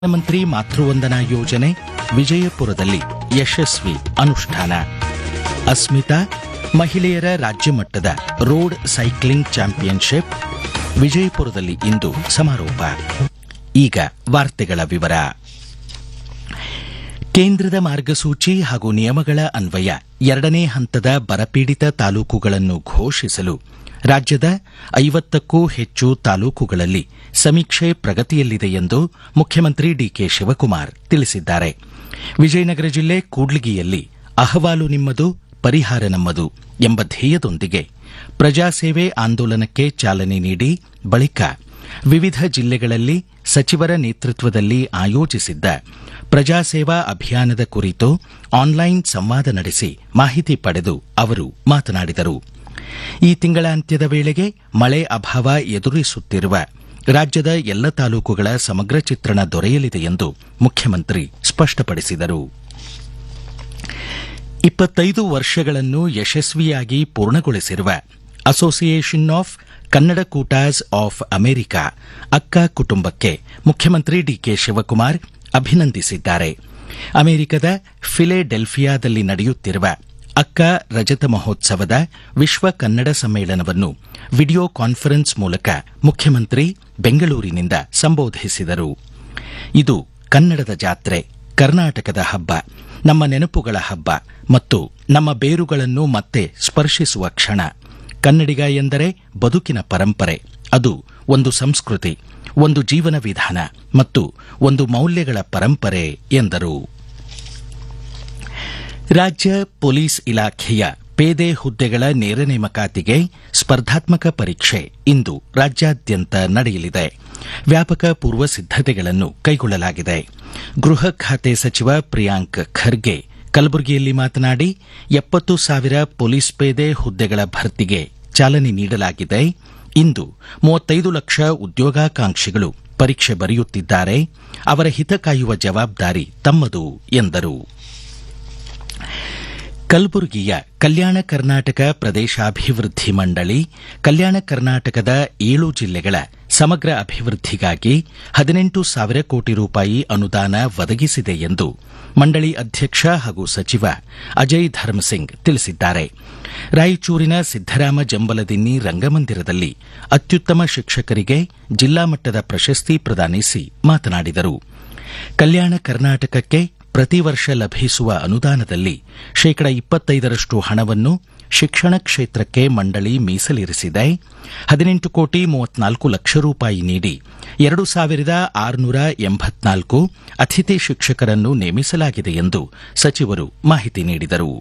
ಪ್ರಧಾನಮಂತ್ರಿ ಮಾತೃವಂದನಾ ಯೋಜನೆ ವಿಜಯಪುರದಲ್ಲಿ ಯಶಸ್ವಿ ಅನುಷ್ಠಾನ ಅಸ್ಮಿತಾ ಮಹಿಳೆಯರ ರಾಜ್ಯ ಮಟ್ಟದ ರೋಡ್ ಸೈಕ್ಲಿಂಗ್ ಚಾಂಪಿಯನ್ಶಿಪ್ ವಿಜಯಪುರದಲ್ಲಿ ಇಂದು ಸಮಾರೋಪ ಈಗ ವಾರ್ತೆಗಳ ವಿವರ ಕೇಂದ್ರದ ಮಾರ್ಗಸೂಚಿ ಹಾಗೂ ನಿಯಮಗಳ ಅನ್ವಯ ಎರಡನೇ ಹಂತದ ಬರಪೀಡಿತ ತಾಲೂಕುಗಳನ್ನು ಘೋಷಿಸಲು ರಾಜ್ಯದ ಐವತ್ತಕ್ಕೂ ಹೆಚ್ಚು ತಾಲೂಕುಗಳಲ್ಲಿ ಸಮೀಕ್ಷೆ ಪ್ರಗತಿಯಲ್ಲಿದೆ ಎಂದು ಮುಖ್ಯಮಂತ್ರಿ ಡಿಕೆ ಶಿವಕುಮಾರ್ ತಿಳಿಸಿದ್ದಾರೆ ವಿಜಯನಗರ ಜಿಲ್ಲೆ ಕೂಡ್ಲಿಗಿಯಲ್ಲಿ ಅಹವಾಲು ನಿಮ್ಮದು ಪರಿಹಾರ ನಮ್ಮದು ಎಂಬ ಧ್ಯೇಯದೊಂದಿಗೆ ಪ್ರಜಾಸೇವೆ ಆಂದೋಲನಕ್ಕೆ ಚಾಲನೆ ನೀಡಿ ಬಳಿಕ ವಿವಿಧ ಜಿಲ್ಲೆಗಳಲ್ಲಿ ಸಚಿವರ ನೇತೃತ್ವದಲ್ಲಿ ಆಯೋಜಿಸಿದ್ದ ಪ್ರಜಾಸೇವಾ ಅಭಿಯಾನದ ಕುರಿತು ಆನ್ಲೈನ್ ಸಂವಾದ ನಡೆಸಿ ಮಾಹಿತಿ ಪಡೆದು ಅವರು ಮಾತನಾಡಿದರು ಈ ತಿಂಗಳಾಂತ್ಯದ ವೇಳೆಗೆ ಮಳೆ ಅಭಾವ ಎದುರಿಸುತ್ತಿರುವ ರಾಜ್ಯದ ಎಲ್ಲ ತಾಲೂಕುಗಳ ಸಮಗ್ರ ಚಿತ್ರಣ ದೊರೆಯಲಿದೆ ಎಂದು ಮುಖ್ಯಮಂತ್ರಿ ಸ್ಪಷ್ಟಪಡಿಸಿದರು ಇಪ್ಪತ್ತೈದು ವರ್ಷಗಳನ್ನು ಯಶಸ್ವಿಯಾಗಿ ಪೂರ್ಣಗೊಳಿಸಿರುವ association of Kannada Kootas of America AKKA ಕುಟುಂಬಕ್ಕೆ ಮುಖ್ಯಮಂತ್ರಿ ಡಿಕೆ ಶಿವಕುಮಾರ್ ಅಭಿನಂದಿಸಿದ್ದಾರೆ ಅಮೆರಿಕದ ಫಿಲೆಡೆಲ್ಫಿಯಾದಲ್ಲಿ ನಡೆಯುತ್ತಿರುವ ಅಕ್ಕ ರಜತ ಮಹೋತ್ಸವದ ವಿಶ್ವ ಕನ್ನಡ ಸಮ್ಮೇಳನವನ್ನು ವಿಡಿಯೋ ಕಾನ್ಫರೆನ್ಸ್ ಮೂಲಕ ಮುಖ್ಯಮಂತ್ರಿ ಬೆಂಗಳೂರಿನಿಂದ ಸಂಬೋಧಿಸಿದರು ಇದು ಕನ್ನಡದ ಜಾತ್ರೆ ಕರ್ನಾಟಕದ ಹಬ್ಬ ನಮ್ಮ ನೆನಪುಗಳ ಹಬ್ಬ ಮತ್ತು ನಮ್ಮ ಬೇರುಗಳನ್ನು ಮತ್ತೆ ಸ್ಪರ್ಶಿಸುವ ಕ್ಷಣ ಕನ್ನಡಿಗ ಎಂದರೆ ಬದುಕಿನ ಪರಂಪರೆ ಅದು ಒಂದು ಸಂಸ್ಕೃತಿ ಒಂದು ಜೀವನ ವಿಧಾನ ಮತ್ತು ಒಂದು ಮೌಲ್ಯಗಳ ಪರಂಪರೆ ಎಂದರು ರಾಜ್ಯ ಪೊಲೀಸ್ ಇಲಾಖೆಯ ಪೇದೆ ಹುದ್ದೆಗಳ ನೇರ ನೇಮಕಾತಿಗೆ ಸ್ಪರ್ಧಾತ್ಮಕ ಪರೀಕ್ಷೆ ಇಂದು ರಾಜ್ಯಾದ್ಯಂತ ನಡೆಯಲಿದೆ ವ್ಯಾಪಕ ಪೂರ್ವ ಸಿದ್ದತೆಗಳನ್ನು ಕೈಗೊಳ್ಳಲಾಗಿದೆ ಗೃಹ ಖಾತೆ ಸಚಿವ ಪ್ರಿಯಾಂಕ್ ಖರ್ಗೆ ಕಲಬುರಗಿಯಲ್ಲಿ ಮಾತನಾಡಿ ಎಪ್ಪತ್ತು ಸಾವಿರ ಪೊಲೀಸ್ ಪೇದೆ ಹುದ್ದೆಗಳ ಭರ್ತಿಗೆ ಚಾಲನೆ ನೀಡಲಾಗಿದೆ ಇಂದು ಮೂವತ್ತೈದು ಲಕ್ಷ ಉದ್ಯೋಗಾಕಾಂಕ್ಷಿಗಳು ಪರೀಕ್ಷೆ ಬರೆಯುತ್ತಿದ್ದಾರೆ ಅವರ ಹಿತ ಕಾಯುವ ಜವಾಬ್ದಾರಿ ತಮ್ಮದು ಎಂದರು ಕಲಬುರಗಿಯ ಕಲ್ಯಾಣ ಕರ್ನಾಟಕ ಪ್ರದೇಶಾಭಿವೃದ್ಧಿ ಮಂಡಳಿ ಕಲ್ಯಾಣ ಕರ್ನಾಟಕದ ಏಳು ಜಿಲ್ಲೆಗಳ ಸಮಗ್ರ ಅಭಿವೃದ್ಧಿಗಾಗಿ ಹದಿನೆಂಟು ಸಾವಿರ ಕೋಟಿ ರೂಪಾಯಿ ಅನುದಾನ ಒದಗಿಸಿದೆ ಎಂದು ಮಂಡಳಿ ಅಧ್ಯಕ್ಷ ಹಾಗೂ ಸಚಿವ ಅಜಯ್ ಧರ್ಮಸಿಂಗ್ ತಿಳಿಸಿದ್ದಾರೆ ರಾಯಚೂರಿನ ಸಿದ್ದರಾಮ ಜಂಬಲದಿನ್ನಿ ರಂಗಮಂದಿರದಲ್ಲಿ ಅತ್ಯುತ್ತಮ ಶಿಕ್ಷಕರಿಗೆ ಜಿಲ್ಲಾ ಮಟ್ಟದ ಪ್ರಶಸ್ತಿ ಪ್ರದಾನಿಸಿ ಮಾತನಾಡಿದರು ಕಲ್ಯಾಣ ಕರ್ನಾಟಕಕ್ಕೆ ಪ್ರತಿ ವರ್ಷ ಲಭಿಸುವ ಅನುದಾನದಲ್ಲಿ ಶೇಕಡ ಇಪ್ಪತ್ತೈದರಷ್ಟು ಹಣವನ್ನು ಶಿಕ್ಷಣ ಕ್ಷೇತ್ರಕ್ಕೆ ಮಂಡಳಿ ಮೀಸಲಿರಿಸಿದೆ ಹದಿನೆಂಟು ಕೋಟಿ ಮೂವತ್ನಾಲ್ಕು ಲಕ್ಷ ರೂಪಾಯಿ ನೀಡಿ ಎರಡು ಸಾವಿರದ ಆರುನೂರ ಎಂಬತ್ನಾಲ್ಕು ಅತಿಥಿ ಶಿಕ್ಷಕರನ್ನು ನೇಮಿಸಲಾಗಿದೆ ಎಂದು ಸಚಿವರು ಮಾಹಿತಿ ನೀಡಿದರು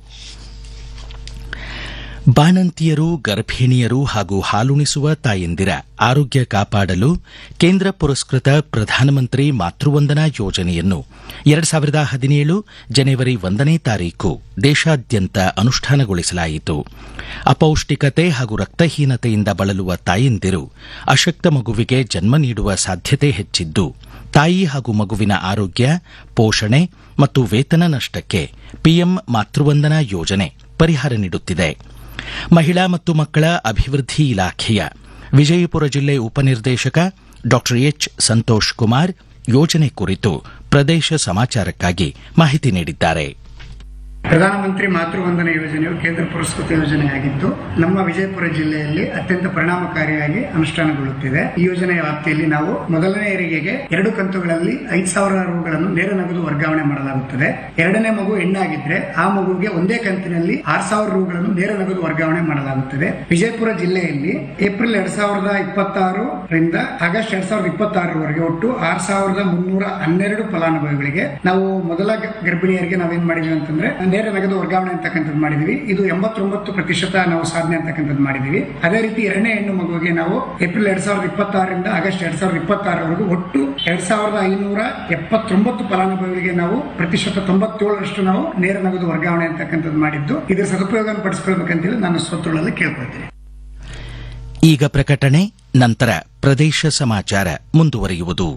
ಬಾಣಂತಿಯರು ಗರ್ಭಿಣಿಯರು ಹಾಗೂ ಹಾಲುಣಿಸುವ ತಾಯಂದಿರ ಆರೋಗ್ಯ ಕಾಪಾಡಲು ಕೇಂದ್ರ ಪುರಸ್ಕೃತ ಪ್ರಧಾನಮಂತ್ರಿ ಮಾತೃವಂದನಾ ಯೋಜನೆಯನ್ನು ಎರಡು ಸಾವಿರದ ಹದಿನೇಳು ಜನವರಿ ಒಂದನೇ ತಾರೀಕು ದೇಶಾದ್ಯಂತ ಅನುಷ್ಠಾನಗೊಳಿಸಲಾಯಿತು ಅಪೌಷ್ಟಿಕತೆ ಹಾಗೂ ರಕ್ತಹೀನತೆಯಿಂದ ಬಳಲುವ ತಾಯಂದಿರು ಅಶಕ್ತ ಮಗುವಿಗೆ ಜನ್ಮ ನೀಡುವ ಸಾಧ್ಯತೆ ಹೆಚ್ಚಿದ್ದು ತಾಯಿ ಹಾಗೂ ಮಗುವಿನ ಆರೋಗ್ಯ ಪೋಷಣೆ ಮತ್ತು ವೇತನ ನಷ್ಟಕ್ಕೆ ಪಿಎಂ ಮಾತೃವಂದನಾ ಯೋಜನೆ ಪರಿಹಾರ ನೀಡುತ್ತಿದೆ ಮಹಿಳಾ ಮತ್ತು ಮಕ್ಕಳ ಅಭಿವೃದ್ಧಿ ಇಲಾಖೆಯ ವಿಜಯಪುರ ಜಿಲ್ಲೆ ಉಪನಿರ್ದೇಶಕ ಡಾ ಎಚ್ ಸಂತೋಷ್ ಕುಮಾರ್ ಯೋಜನೆ ಕುರಿತು ಪ್ರದೇಶ ಸಮಾಚಾರಕ್ಕಾಗಿ ಮಾಹಿತಿ ನೀಡಿದ್ದಾರೆ ಪ್ರಧಾನಮಂತ್ರಿ ಮಾತೃವಂದನ ಯೋಜನೆಯು ಕೇಂದ್ರ ಪುರಸ್ಕೃತ ಯೋಜನೆಯಾಗಿದ್ದು ನಮ್ಮ ವಿಜಯಪುರ ಜಿಲ್ಲೆಯಲ್ಲಿ ಅತ್ಯಂತ ಪರಿಣಾಮಕಾರಿಯಾಗಿ ಅನುಷ್ಠಾನಗೊಳ್ಳುತ್ತಿದೆ ಈ ಯೋಜನೆಯ ವ್ಯಾಪ್ತಿಯಲ್ಲಿ ನಾವು ಮೊದಲನೇ ಹೆರಿಗೆಗೆ ಎರಡು ಕಂತುಗಳಲ್ಲಿ ಐದು ಸಾವಿರ ರೂಗಳನ್ನು ನೇರ ನಗದು ವರ್ಗಾವಣೆ ಮಾಡಲಾಗುತ್ತದೆ ಎರಡನೇ ಮಗು ಹೆಣ್ಣಾಗಿದ್ರೆ ಆ ಮಗುವಿಗೆ ಒಂದೇ ಕಂತಿನಲ್ಲಿ ಆರು ಸಾವಿರ ರೂಗಳನ್ನು ನೇರ ನಗದು ವರ್ಗಾವಣೆ ಮಾಡಲಾಗುತ್ತದೆ ವಿಜಯಪುರ ಜಿಲ್ಲೆಯಲ್ಲಿ ಏಪ್ರಿಲ್ ಎರಡ್ ಸಾವಿರದ ಇಪ್ಪತ್ತಾರು ರಿಂದ ಆಗಸ್ಟ್ ಎರಡ್ ಸಾವಿರದ ಇಪ್ಪತ್ತಾರರವರೆಗೆ ಒಟ್ಟು ಆರ್ ಸಾವಿರದ ಮುನ್ನೂರ ಹನ್ನೆರಡು ಫಲಾನುಭವಿಗಳಿಗೆ ನಾವು ಮೊದಲ ಗ- ಗರ್ಭಿಣಿಯರಿಗೆ ನಾವೇನ್ ಮಾಡಿದ್ವಿ ಅಂತಂದ್ರೆ ನೇರ ನಗದು ವರ್ಗಾವಣೆ ಅಂತಕ್ಕಂಥದ್ದು ಮಾಡಿದ್ವಿ ಇದು ಎಂಬತ್ತೊಂಬತ್ತು ಪ್ರತಿಶತ ನಾವು ಸಾಧನೆ ಅಂತಕ್ಕಂಥದ್ದು ಮಾಡಿದ್ವಿ ಅದೇ ರೀತಿ ಎರಡನೇ ಹೆಣ್ಣು ಮಗುವಿಗೆ ನಾವು ಏಪ್ರಿಲ್ ಎರಡ್ ಸಾವಿರದ ಇಪ್ಪತ್ತಾರರಿಂದ ಆಗಸ್ಟ್ ಎರಡ್ ಸಾವಿರದ ಇಪ್ಪತ್ತಾರವರೆಗೂ ಒಟ್ಟು ಎರಡ್ ಸಾವಿರದ ಐನೂರ ಎಪ್ಪತ್ತೊಂಬತ್ತು ಫಲಾನುಭವಿಗಳಿಗೆ ನಾವು ಪ್ರತಿಶತ ತೊಂಬತ್ತೇಳರಷ್ಟು ನಾವು ನೇರ ನಗದು ವರ್ಗಾವಣೆ ಅಂತಕ್ಕಂಥದ್ದು ಮಾಡಿದ್ದು ಇದರ ಸದುಪಯೋಗ ಪಡಿಸ್ಕೊಳ್ಬೇಕಂತೇಳಿ ನಾನು ಸ್ವತ್ತೊಳಲ್ಲಿ ಕೇಳ್ಕೊಳ್ತೀನಿ ಈಗ ಪ್ರಕಟಣೆ ನಂತರ ಪ್ರದೇಶ ಸಮಾಚಾರ ಮುಂದುವರಿಯುವುದು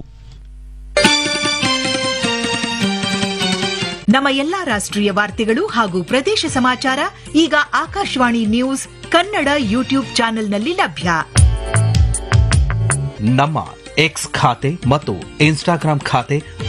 ನಮ್ಮ ಎಲ್ಲಾ ರಾಷ್ಟ್ರೀಯ ವಾರ್ತೆಗಳು ಹಾಗೂ ಪ್ರದೇಶ ಸಮಾಚಾರ ಈಗ ಆಕಾಶವಾಣಿ ನ್ಯೂಸ್ ಕನ್ನಡ ಯೂಟ್ಯೂಬ್ ಚಾನೆಲ್ನಲ್ಲಿ ಲಭ್ಯ ನಮ್ಮ ಎಕ್ಸ್ ಖಾತೆ ಮತ್ತು ಇನ್ಸ್ಟಾಗ್ರಾಂ ಖಾತೆ